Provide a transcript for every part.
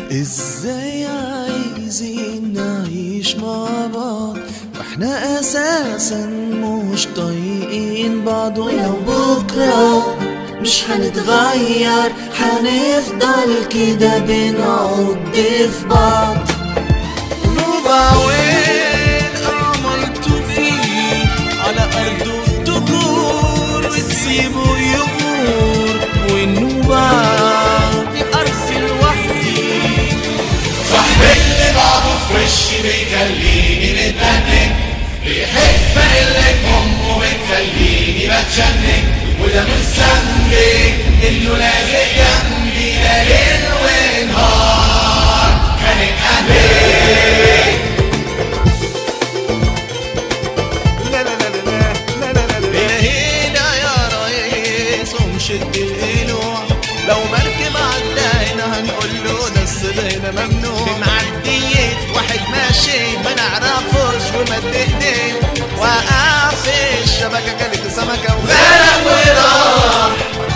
ازاي عايزين نعيش مع بعض واحنا اساسا مش طايقين بعض ولو بكره مش هنتغير هنفضل كده بنعض في بعض نوبة وين عملتوا فيه على أرضه تجور وتسيبه يغور والنوبة أرض لوحدي صاحبي اللي بعضه فريش بيخليني متبنك بيحب قلك امه بتخليني بتشنك وده مش ذنبي انه لازق جنبي ده ليل ونهار خانق قلبي لا لا لا لا لا لا لا لا هنا يا ريس ومشد القلوع لو مركب عدينا هنقول له ده الصدينا ممنوع في معدية واحد ماشي ما نعرفوش ومد ايديه وقع في الشبكة كلت سمكة وغرق وراح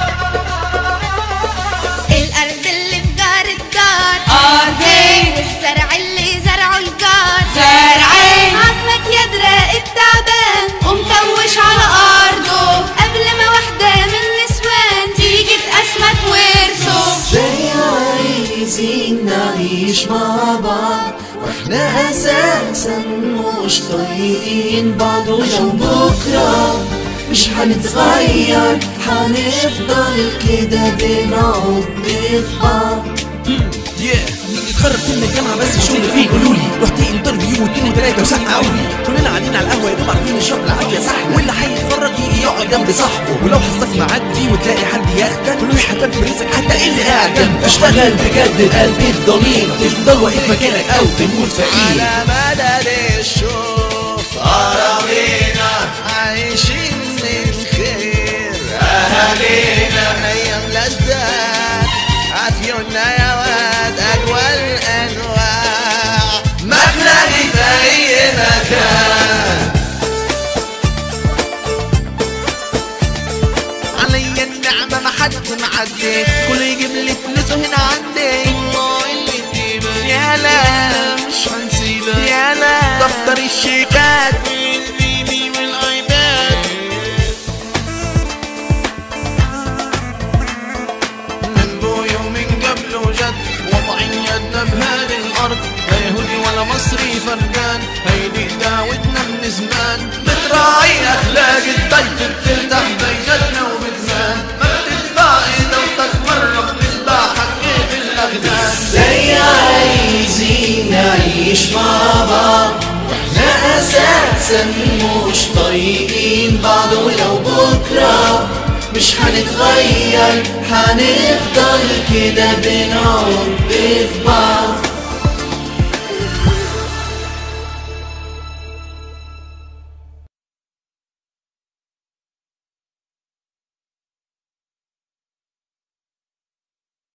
الأرض اللي في جار الدار أرضي. والزرع اللي زرعه الجار زرعين. عمك يدرق التعبان ومكوش على أرضه قبل ما واحدة من النسوان تيجي تقسمك ورثه ازاي عايزين نعيش مع بعض واحنا اساسا مش طايقين بعض ولو بكره مش هنتغير هنفضل كده بنعض في بعض اتخرج من الجامعه بس شغل فيه قولوا لي رحت انترفيو واثنين وثلاثه وسقعوني كلنا قاعدين على القهوه يا دوب عارفين الشغل العافيه صح واللي هيتخرج يجي يقعد جنب صاحبه ولو حظك معدي وتلاقي حد ياخدك كله يحبك في رزقك حتى اللي قاعد جنبك اشتغل بجد بقلب الضمير تفضل واقف مكانك او تموت فقير على مدد الشوف أراضينا عايشين من خير أهالينا ايام لذات عافيونا يا واد اجوى الانواع ما تلاقي في أي مكان عليا النعمة ما حد معدي كله يجيب لي فلوسه هنا عندي الله اللي تجيبه يا لا مش هنسيبك يا لا دفتر الشيكات والفيدي والايباد من بوي ومن قبله جد وضعين يدنا بهذه الارض لا يهودي ولا مصري فردان هيدي دعوتنا من زمان بتراعي اخلاق الضيف بترتاح بيناتنا وبتبان ما بتدفع دوتك مره بتتباع حقي في الاغنام ازاي عايزين نعيش مع بعض واحنا اساسا مش طايقين بعض ولو بكره مش هنتغير هنفضل كده بنعض في بعض